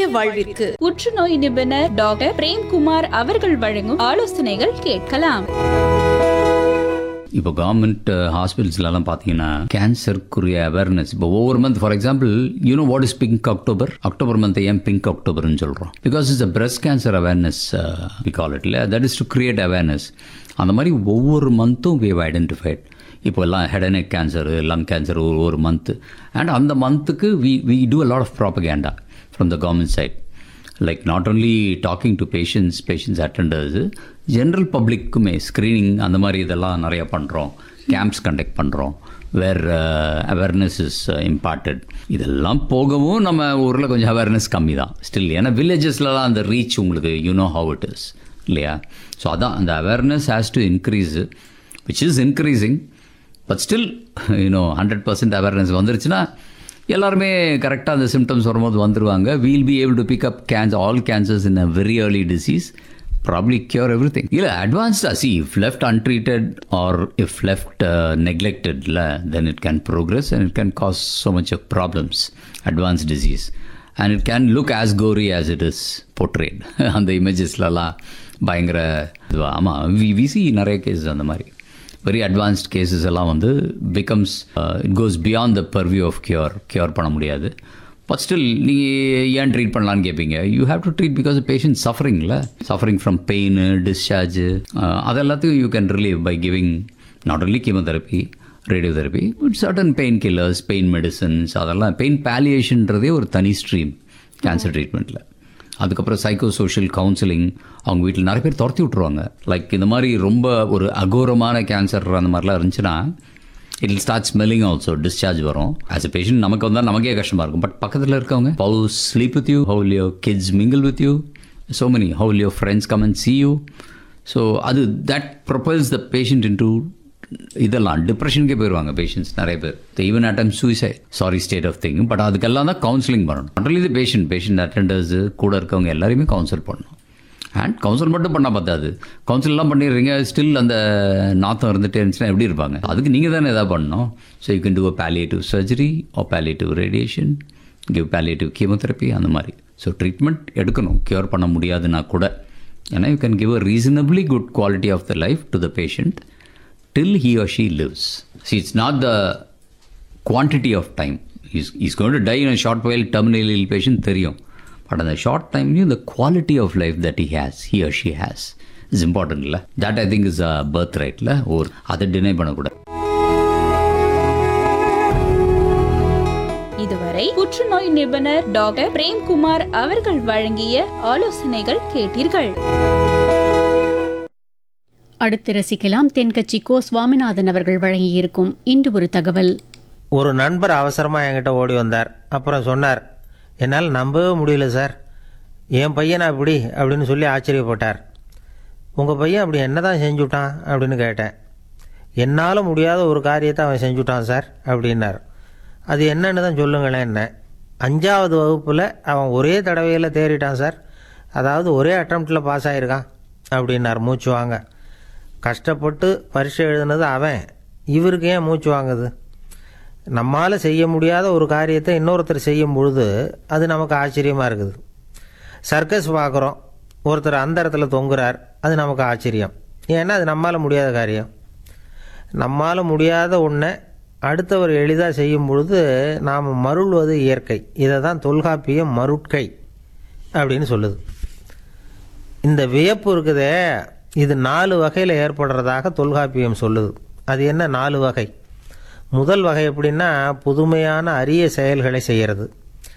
வாழ்விற்கு புற்றுநோய் நிபுணர் டாக்டர் பிரேம்குமார் அவர்கள் வழங்கும் ஆலோசனைகள் கேட்கலாம் இப்போ கவர்மெண்ட் ஹாஸ்பிட்டல்ஸ்லாம் பார்த்தீங்கன்னா கேன்சருக்குரிய அவேர்னஸ் இப்போ ஒவ்வொரு month for example you know what is pink October October month ஏன் பிங்க் அக்டோபர்னு சொல்கிறோம் because it's a breast cancer awareness we call it இல்லை that is to create awareness அந்த மாதிரி ஒவ்வொரு மந்த்தும் வி ஐடென்டிஃபைட் இப்போ எல்லாம் head and neck cancer lung cancer ஒரு ஒரு மந்த்து அண்ட் அந்த மந்த்துக்கு we we do a lot of propaganda from the government side like not only talking to patients patients attenders general பப்ளிக்குமே ஸ்க்ரீனிங் அந்த மாதிரி இதெல்லாம் நிறைய பண்ணுறோம் கேம்ப்ஸ் கண்டக்ட் பண்ணுறோம் வேர் அவேர்னஸ் இஸ் இம்பார்ட்டட் இதெல்லாம் போகவும் நம்ம ஊரில் கொஞ்சம் அவேர்னஸ் கம்மி தான் ஸ்டில் ஏன்னா வில்லேஜஸ்லலாம் அந்த ரீச் உங்களுக்கு you know how it is இல்லையா ஸோ அதான் அந்த awareness has to increase which is increasing but still you know hundred percent awareness வந்துருச்சுன்னா எல்லாருமே கரெக்டாக அந்த சிம்டம்ஸ் வரும்போது வந்துருவாங்க we'll be able to pick up cancer all cancers in a very early disease probably cure everything இல்லை அட்வான்ஸ்டா சி if left untreated or if left நெக்லெக்டட்ல then it can progress and it can cause so much of problems advance disease and it can look as gory as it is portrayed அந்த இமேஜஸ்லலாம் பயங்கர இதுவா ஆமாம் we விசி நிறைய cases அந்த மாதிரி very advanced cases எல்லாம் வந்து becomes it goes beyond the purview of cure cure பண்ண முடியாது பட் ஸ்டில் நீங்கள் ஏன் ட்ரீட் பண்ணலான்னு கேட்பீங்க you have to treat because patient சஃபரிங்ல சஃபரிங் ஃப்ரம் பெயின் டிஸ்சார்ஜ் அது எல்லாத்தையும் you can relieve by giving not only chemotherapy radiotherapy but certain pain killers pain medicines அதெல்லாம் பெயின் பேலியேஷன்றதே ஒரு தனி ஸ்ட்ரீம் கேன்சர் ட்ரீட்மெண்ட்டில் அதுக்கப்புறம் சைக்கோ சோஷியல் கவுன்சிலிங் அவங்க வீட்டில் நிறைய பேர் துரத்தி விட்ருவாங்க லைக் இந்த மாதிரி ரொம்ப ஒரு அகோரமான கேன்சர் அந்த மாதிரிலாம் இருந்துச்சுன்னா it start smelling also discharge வரும் ஆஸ் எ பேஷண்ட் நமக்கு வந்தால் நமக்கே கஷ்டமாக இருக்கும் பட் பக்கத்தில் இருக்கவங்க how sleep with you how will your kids mingle with you so many how will your friends come and see you so அது that propels the patient in to இதெல்லாம் டிப்ரெஷனுக்கே போயிடுவாங்க பேஷண்ட்ஸ் நிறைய பேர் even attempt suicide sorry state of thing but அதுக்கெல்லாம் தான் counselling பண்ணணும் not the patient patient attenders கூட இருக்கவங்க எல்லாரையுமே கவுன்சில் பண்ணணும் அண்ட் கவுன்சில் மட்டும் பண்ணால் பார்த்தாது கவுன்சில்லாம் பண்ணிடுறீங்க ஸ்டில் அந்த நாத்தம் இருந்துகிட்டே இருந்துச்சுன்னா எப்படி இருப்பாங்க அதுக்கு நீங்கள் தானே எதாவது பண்ணணும் so you can do a palliative surgery or palliative radiation give palliative chemotherapy அந்த மாதிரி ஸோ ட்ரீட்மெண்ட் எடுக்கணும் க்யூர் பண்ண முடியாதுன்னா கூட ஏன்னா you can give a reasonably good quality of the life to the patient till he or she lives. See, it's not the quantity of time. He's, he's going to die in a short while, terminal ill patient, தெரியும் but அந்த short டைம்லையும் the quality of life that he has, he or she has, is important இல்லை that I think is a birth right ஒரு அதை deny பண்ணக்கூடாது இதுவரை புற்றுநோய் நிபுணர் டாக்டர் பிரேம்குமார் அவர்கள் வழங்கிய ஆலோசனைகள் கேட்டீர்கள் அடுத்து ரசிக்கலாம் தென்கட்சி கோ சுவாமிநாதன் அவர்கள் வழங்கியிருக்கும் இன்று ஒரு தகவல் ஒரு நண்பர் அவசரமாக என்கிட்ட ஓடி வந்தார் அப்புறம் சொன்னார் என்னால் நம்பவே முடியல சார் என் பையனா அப்படி அப்படின்னு சொல்லி ஆச்சரியப்பட்டார் உங்கள் பையன் அப்படி என்ன தான் செஞ்சுட்டான் அப்படின்னு கேட்டேன் என்னால் முடியாத ஒரு காரியத்தை அவன் செஞ்சுட்டான் சார் அப்படின்னார் அது என்னன்னு தான் சொல்லுங்களேன் என்ன அஞ்சாவது வகுப்பில் அவன் ஒரே தடவையில் தேறிட்டான் சார் அதாவது ஒரே அட்டம்ப்டில் பாஸ் ஆகிருக்கான் அப்படின்னார் மூச்சு வாங்க கஷ்டப்பட்டு பரீட்சை எழுதுனது அவன் இவருக்கு ஏன் மூச்சு வாங்குது நம்மால் செய்ய முடியாத ஒரு காரியத்தை இன்னொருத்தர் செய்யும் பொழுது அது நமக்கு ஆச்சரியமாக இருக்குது சர்க்கஸ் பார்க்குறோம் ஒருத்தர் அந்த இடத்துல தொங்குறார் அது நமக்கு ஆச்சரியம் ஏன்னா அது நம்மால் முடியாத காரியம் நம்மால் முடியாத ஒன்றை அடுத்தவர் எளிதாக செய்யும் பொழுது நாம் மருள்வது இயற்கை இதை தான் தொல்காப்பியம் மருட்கை அப்படின்னு சொல்லுது இந்த வியப்பு இருக்குதே இது நாலு வகையில் ஏற்படுறதாக தொல்காப்பியம் சொல்லுது அது என்ன நாலு வகை முதல் வகை எப்படின்னா புதுமையான அரிய செயல்களை செய்கிறது